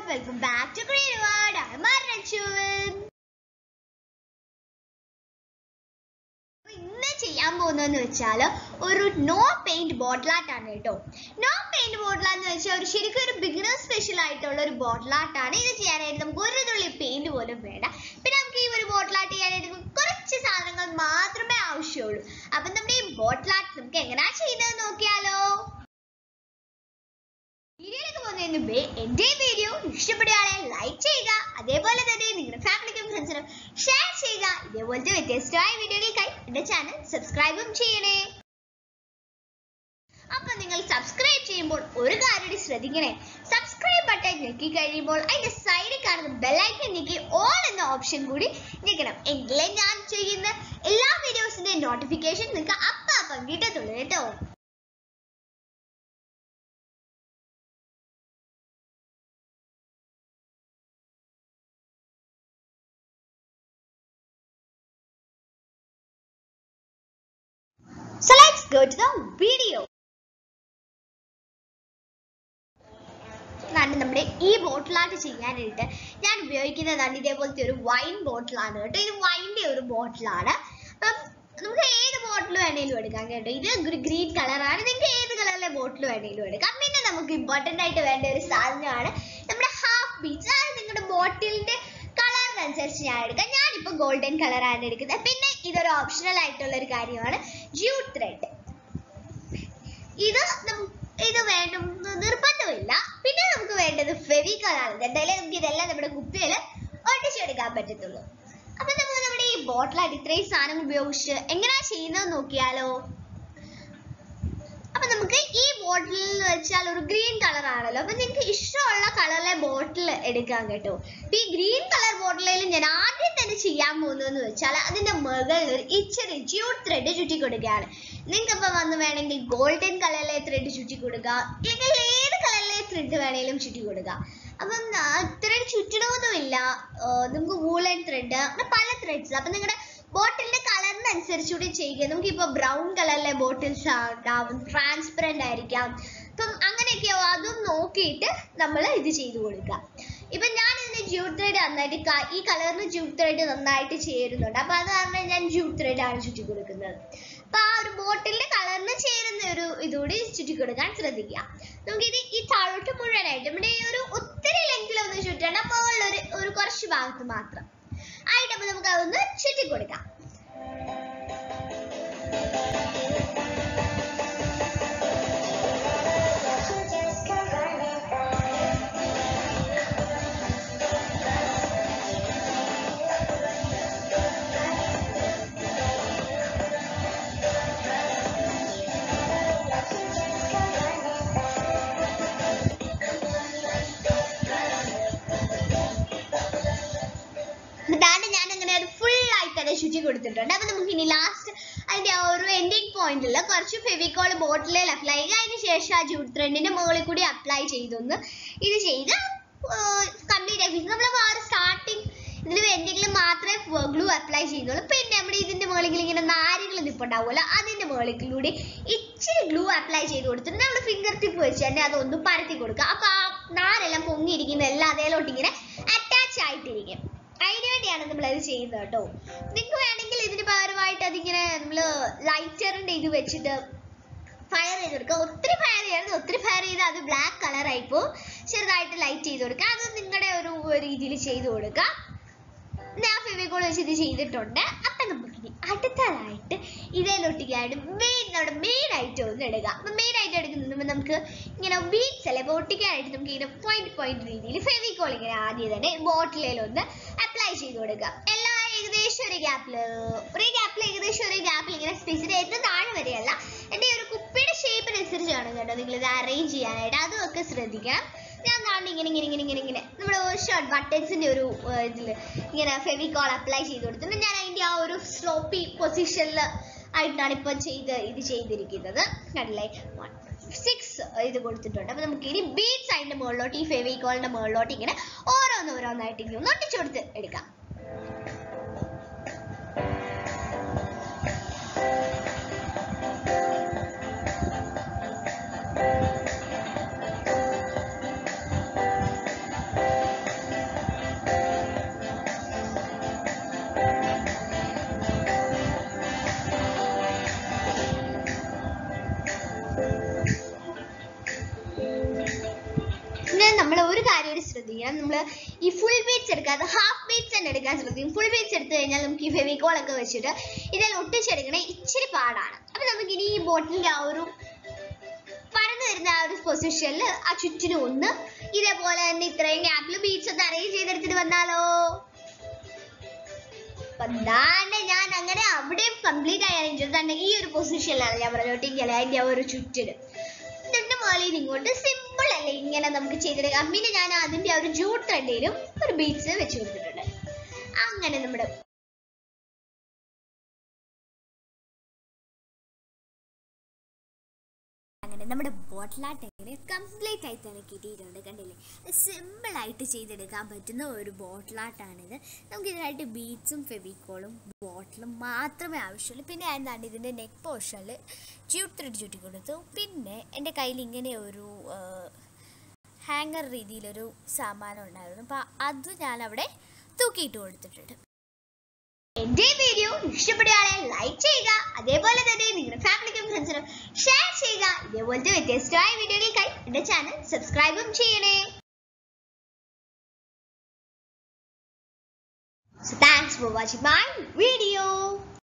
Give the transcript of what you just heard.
Welcome back to create word I മരച്ചുവൻ ഇന്ന് ചെയ്യാൻ പോകുന്നതെന്ന് വെച്ചാൽ ഒരു നോ പെയിന്റ് ബോട്ടിൽ ആർട്ട് ആണ് കേട്ടോ നോ പെയിന്റ് ബോട്ടിൽ എന്ന് വെച്ചാൽ ഒരു ശരിക്കും ഒരു ബിഗിനർ സ്പെഷ്യൽ ആയിട്ടുള്ള ഒരു ബോട്ടിൽ ആർട്ട് ആണ് ഇത് ചെയ്യാനായിട്ട് നമുക്ക് ഒരു തുള്ളി പെയിന്റ് പോലും വേണ്ട പിന്നെ നമുക്ക് ഈ ഒരു ബോട്ടിൽ ആർട്ട് ചെയ്യാനായിട്ട് നമുക്ക് കുറച്ച് സാധനങ്ങൾ മാത്രമേ ആവശ്യമുള്ളൂ അപ്പം നമ്മുടെ ഈ ബോട്ടിൽ ആർട്ട് നമുക്ക് എങ്ങനെയാ ചെയ്യുന്നത് നോക്കിയാലോ വീഡിയോയിലേക്ക് പോകുന്നതിന് മുമ്പേ എന്റെ വീഡിയോ ഇഷ്ടപ്പെടുകയാണെ ലൈക്ക് ചെയ്യുക അതേപോലെ തന്നെ നിങ്ങളുടെ ഫാമിലിക്കും ഫ്രണ്ട്സിനും ഷെയർ ചെയ്യുക ഇതേപോലത്തെ വ്യത്യസ്തമായ വീഡിയോകൾക്കായി എന്റെ ചാനൽ സബ്സ്ക്രൈബും ചെയ്യണേ അപ്പൊ നിങ്ങൾ സബ്സ്ക്രൈബ് ചെയ്യുമ്പോൾ ഒരു കാര്യം കൂടി ശ്രദ്ധിക്കണേ സബ്സ്ക്രൈബ് ബട്ടൺ ഞെക്കി കഴിയുമ്പോൾ അതിന്റെ സൈഡിൽ കാണുന്ന ബെല്ലൈക്കൺ ഞെക്കി ഓൾ എന്ന ഓപ്ഷൻ കൂടി ഞെക്കണം എങ്കിലേ ഞാൻ ചെയ്യുന്ന എല്ലാ വീഡിയോസിന്റെ നോട്ടിഫിക്കേഷൻ നിങ്ങൾക്ക് അപ്പം അപ്പം കിട്ടത്തുള്ളൂ കേട്ടോ So let's go to the video. ഇതാണ് നമ്മുടെ ഈ ബോട്ടിലായിട്ട് ചെയ്യാനായിട്ട് ഞാൻ ഉപയോഗിക്കുന്നതാണ് ഇതേപോലത്തെ ഒരു വൈൻ ബോട്ടിലാണ് കേട്ടോ ഇത് വൈൻ്റെ ഒരു ബോട്ടിലാണ് അപ്പം നമുക്ക് ഏത് ബോട്ടിൽ വേണേലും എടുക്കാം കേട്ടോ ഇത് ഗ്രീൻ കളറാണ് നിങ്ങൾക്ക് ഏത് കളറിലെ ബോട്ടിൽ വേണേലും എടുക്കാം പിന്നെ നമുക്ക് ഇമ്പോർട്ടൻ്റ് ആയിട്ട് വേണ്ട ഒരു സാധനമാണ് നമ്മുടെ ഹാഫ് ബീച്ച് അതായത് നിങ്ങളുടെ ബോട്ടിലിന്റെ കളറിനനുസരിച്ച് ഞാൻ എടുക്കാം ഞാനിപ്പോൾ ഗോൾഡൻ കളറാണ് എടുക്കുന്നത് പിന്നെ ഇതൊരു ഓപ്ഷണൽ ആയിട്ടുള്ള ഒരു കാര്യമാണ് ജൂട്ട് ത്രെഡ് ഇത് നം- ഇത് വേണ്ടും നിർബന്ധമില്ല പിന്നെ നമുക്ക് വേണ്ടത് ഫെവിക്കോളാണ് എന്തായാലും നമുക്ക് ഇതെല്ലാം നമ്മുടെ കുപ്പിയിൽ ഒട്ടിച്ചെടുക്കാൻ പറ്റത്തുള്ളൂ അപ്പൊ നമുക്ക് നമ്മുടെ ഈ ബോട്ടിലായിട്ട് ഇത്രയും സാധനം ഉപയോഗിച്ച് എങ്ങനെയാ ചെയ്യുന്നത് നോക്കിയാലോ അപ്പൊ നമുക്ക് ഈ ബോട്ടിൽ എന്ന് വെച്ചാൽ ഒരു ഗ്രീൻ കളർ ആണല്ലോ അപ്പൊ നിങ്ങൾക്ക് ഇഷ്ടമുള്ള കളറിലെ ബോട്ടിൽ എടുക്കാം കേട്ടോ അപ്പൊ ഈ ഗ്രീൻ കളർ ബോട്ടിലിൽ ഞാൻ ആദ്യം തന്നെ ചെയ്യാൻ പോകുന്നതെന്ന് വെച്ചാൽ അതിന്റെ മുകളിൽ ഒരു ഇച്ചിരി ജ്യൂട്ട് ത്രെഡ് ചുറ്റി കൊടുക്കുകയാണ് നിങ്ങൾക്ക് ഇപ്പൊ വന്ന് വേണമെങ്കിൽ ഗോൾഡൻ കളറിലെ ത്രെഡ് ചുറ്റി കൊടുക്കുക അല്ലെങ്കിൽ ഏത് കളറിലെ ത്രെഡ് വേണേലും ചുറ്റി കൊടുക്കുക അപ്പം ത്രെഡ് ചുറ്റണമെന്നുമില്ല ആ, നമുക്ക് വൂളൻ ത്രെഡ് അങ്ങനെ പല ത്രെഡ്സ് അപ്പൊ നിങ്ങളുടെ ബോട്ടിലിന്റെ കളറിനനുസരിച്ച് കൂടി ചെയ്യുക നമുക്ക് ഇപ്പൊ ബ്രൗൺ കളറിലെ ബോട്ടിൽസ് ഉണ്ടാവും ട്രാൻസ്പെറന്റ് ആയിരിക്കാം അപ്പം അങ്ങനെയൊക്കെ അതും നോക്കിയിട്ട് നമ്മൾ ഇത് ചെയ്തു കൊടുക്കുക ഇപ്പൊ ഞാൻ ഇതിന് ജൂട്ട് ത്രെഡ് നന്നായിട്ട് ക- ഈ കളറിന് ജൂട്ട് ത്രെഡ് നന്നായിട്ട് ചേരുന്നുണ്ട് അപ്പൊ അത് കാരണം ഞാൻ ജൂട്ട് ത്രെഡ് ആണ് ചുറ്റി കൊടുക്കുന്നത് അപ്പൊ ആ ഒരു ബോട്ടിലിന്റെ കളറിന് ചേരുന്ന ഒരു ഇതുകൂടി ചുറ്റി കൊടുക്കാൻ ശ്രദ്ധിക്കുക നമുക്കിത് ഈ താഴോട്ട് മുഴുവനായിട്ട് ഇവിടെ ഈ ഒരു ഒത്തിരി ലെങ്തിലൊന്നും ചുറ്റണം അപ്പോൾ ഒരു ഒരു കുറച്ച് ഭാഗത്ത് മാത്രം ആയിട്ട് അപ്പൊ നമുക്ക് അതൊന്ന് ചുറ്റി കൊടുക്കാം അതാണ് ഞാൻ അങ്ങനെ അത് ഫുൾ ആയിട്ട് തന്നെ ചുറ്റി കൊടുത്തിട്ടുണ്ട് അപ്പൊ നമുക്ക് ഇനി ലാസ്റ്റ് അതിന്റെ ആ ഒരു എൻഡിങ് പോയിന്റിൽ കുറച്ച് ഫെവിക്കോൾ ബോട്ടിലിൽ അപ്ലൈ ചെയ്യുക അതിന് ശേഷം ആ ജൂട്ട് ത്രെഡിന്റെ മുകളിൽ കൂടി അപ്ലൈ ചെയ്തൊന്ന് ഇത് ചെയ്ത് കംപ്ലീറ്റ് ആക്കി നമ്മൾ ആ ഒരു സ്റ്റാർട്ടിങ് ഇതിൽ എന്തെങ്കിലും മാത്രമേ ഗ്ലൂ അപ്ലൈ ചെയ്യുന്നുള്ളൂ പിന്നെ നമ്മുടെ ഇതിന്റെ മുകളിൽ ഇങ്ങനെ നാരുകൾ നിൽപ്പുണ്ടാവുമല്ലോ അതിന്റെ മുകളിലൂടെ ഇച്ചിരി ഗ്ലൂ അപ്ലൈ ചെയ്ത് കൊടുത്തിട്ട് നമ്മൾ ഫിംഗർ ടിപ്പ് വെച്ച് തന്നെ അതൊന്ന് പരത്തി കൊടുക്കുക അപ്പൊ ആ നാരെല്ലാം പൊങ്ങിയിരിക്കുന്ന എല്ലാം അതേലോട്ട് ഇങ്ങനെ അറ്റാച്ച് ആയിട്ടിരിക്കും അതിന് വേണ്ടിയാണ് നമ്മൾ അത് ചെയ്യുന്നത് കേട്ടോ നിങ്ങൾക്ക് വേണമെങ്കിൽ ഇതിന് പകരമായിട്ട് അതിങ്ങനെ നമ്മൾ ലൈറ്ററിന്റെ ഇത് വെച്ചിട്ട് ഫയർ ചെയ്ത് കൊടുക്കുക ഒത്തിരി ഫയർ ചെയ്യരുത് ഒത്തിരി ഫയർ ചെയ്ത് അത് ബ്ലാക്ക് കളർ ആയിപ്പോ ചെറുതായിട്ട് ലൈറ്റ് ചെയ്ത് കൊടുക്കുക അത് നിങ്ങളുടെ ഒരു രീതിയിൽ ചെയ്ത് കൊടുക്കുക ഞാൻ ഫെവിക്കോൾ വെച്ച് ഇത് ചെയ്തിട്ടുണ്ട് അപ്പൊ നമുക്കിനി അടുത്തതായിട്ട് ഇതിലൊട്ടിക്കായിട്ട് മെയിൻ നമ്മുടെ മെയിൻ ഐറ്റം ഒന്ന് എടുക്കുക അപ്പൊ മെയിൻ ഐറ്റം എടുക്കുന്നത് നമുക്ക് ഇങ്ങനെ ബീഡ്സ് അല്ലെ അപ്പൊ ഒട്ടിക്കാനായിട്ട് നമുക്ക് ഇങ്ങനെ പോയിന്റ് പോയിന്റ് രീതിയിൽ ഫെവിക്കോൾ ഇങ്ങനെ ആദ്യം തന്നെ ബോട്ടിലൊന്ന് അപ്ലൈ ചെയ്ത് കൊടുക്കുക എല്ലാ ഏകദേശം ഒരു ഗ്യാപ്പില് ഒരു ഗ്യാപ്പിൽ ഏകദേശം ഒരു ഗ്യാപ്പിൽ ഇങ്ങനെ സ്പേസിന് ഏറ്റവും താഴെ വരെയല്ല എൻ്റെ ഈ ഒരു കുപ്പിയുടെ ഷേപ്പിനനുസരിച്ച് വേണം കേട്ടോ നിങ്ങൾ ഇത് അറേഞ്ച് ചെയ്യാനായിട്ട് അതുമൊക്കെ ശ്രദ്ധിക്കണം ഞാൻ കാണുന്ന ഇങ്ങനെ ഇങ്ങനെ ഇങ്ങനെ ഇങ്ങനെ ഇങ്ങനെ നമ്മുടെ ഷർട്ട് ബട്ടൺസിന്റെ ഒരു ഏർ, ഇതില് ഇങ്ങനെ ഫെവിക്കോൾ അപ്ലൈ ചെയ്ത് കൊടുത്തിട്ട് ഞാൻ അതിന്റെ ആ ഒരു സ്ലോപ്പി പൊസിഷനിൽ ആയിട്ടാണ് ഇപ്പൊ ചെയ്ത് ഇത് ചെയ്തിരിക്കുന്നത് കണ്ടില്ലേ സിക്സ് ഇത് കൊടുത്തിട്ടുണ്ട് അപ്പൊ നമുക്ക് ഇനി ബീഡ്സ് അതിന്റെ മുകളിലോട്ട് ഈ ഫെവിക്കോളിന്റെ മുകളിലോട്ട് ഇങ്ങനെ ഓരോന്ന് ഓരോന്നായിട്ട് ഇങ്ങനെ ഒന്ന് ഒട്ടിച്ചു കൊടുത്ത് എടുക്കാം നമ്മൾ ഒരു കാര്യം കൂടി ശ്രദ്ധിക്കണം നമ്മൾ ഈ ഫുൾ ബീറ്റ്സ് എടുക്കാതെ ഹാഫ് ബീറ്റ്സ് തന്നെ എടുക്കാൻ ശ്രദ്ധിക്കും ഫുൾ ബീറ്റ്സ് എടുത്തു കഴിഞ്ഞാൽ നമുക്ക് ഈ ഫെവിക്കോൾ ഒക്കെ വെച്ചിട്ട് ഇതെല്ലാം ഒട്ടിച്ചെടുക്കണേ ഇച്ചിരി പാടാണ് അപ്പൊ നമുക്ക് ഇനി ഈ ബോട്ടിലിന്റെ ആ ഒരു പരന്നു വരുന്ന ആ ഒരു പൊസിഷനിൽ ആ ചുറ്റിനും ഒന്ന് ഇതേപോലെ തന്നെ ഇത്രയും ഗ്യാപ്പിൽ ബീച്ച് ഒന്ന് അറേഞ്ച് ചെയ്തെടുത്തിട്ട് വന്നാലോ അപ്പൊ ദാണ്ടെ ഞാൻ അങ്ങനെ അവിടെയും കംപ്ലീറ്റ് ആയി അറേഞ്ച് ചെയ്തു തന്നെ ഈ ഒരു പൊസിഷനിലാണ് ഞാൻ പറഞ്ഞത് ഒട്ടിക്കല അതിന്റെ ആ ഒരു ചുറ്റിന് ഇതിന്റെ മുകളിൽ ഇങ്ങോട്ട് സിമ്പിൾ അല്ലേ ഇങ്ങനെ നമുക്ക് ചെയ്തെടുക്കാം പിന്നെ ഞാൻ അതിന്റെ ആ ഒരു ജൂട്ട് ത്രെഡിലും ഒരു ബീഡ്സ് വെച്ച് കൊടുത്തിട്ടുണ്ട് അങ്ങനെ നമ്മുടെ അങ്ങനെ നമ്മുടെ ബോട്ടിലാട്ടങ്ങനെ കംപ്ലീറ്റ് ആയി തന്നെ കിട്ടിയിട്ടുണ്ട് കണ്ടില്ലേ സിമ്പിൾ ആയിട്ട് ചെയ്തെടുക്കാൻ പറ്റുന്ന ഒരു ബോട്ടിലാട്ടാണിത് നമുക്ക് ഇതിനായിട്ട് ബീഡ്സും ഫെവിക്കോളും ബോട്ടിലും മാത്രമേ ആവശ്യമുള്ളൂ പിന്നെ എന്താണ് ഇതിൻ്റെ നെക്ക് പോർഷനിൽ ജ്യൂട്ട് ത്രെഡ് ചുറ്റി കൊടുത്തു പിന്നെ എൻ്റെ കയ്യിൽ ഇങ്ങനെ ഒരു ഹാങ്ങർ രീതിയിലൊരു സാമാനം ഉണ്ടായിരുന്നു അപ്പോൾ അത് ഞാൻ അവിടെ തൂക്കിയിട്ട് കൊടുത്തിട്ടുണ്ട് എന്റെ വീഡിയോ ഇഷ്ടപ്പെടുകയാണെ ലൈക്ക് ചെയ്യുക അതേപോലെ തന്നെ നിങ്ങളുടെ ഫാമിലിക്കും ഫ്രണ്ട്സിനും ഷെയർ ചെയ്യുക ഇതേപോലത്തെ വ്യത്യസ്തമായ വീഡിയോകൾക്കായി എന്റെ ചാനൽ സബ്സ്ക്രൈബും ചെയ്യണേ So thanks for watching my video.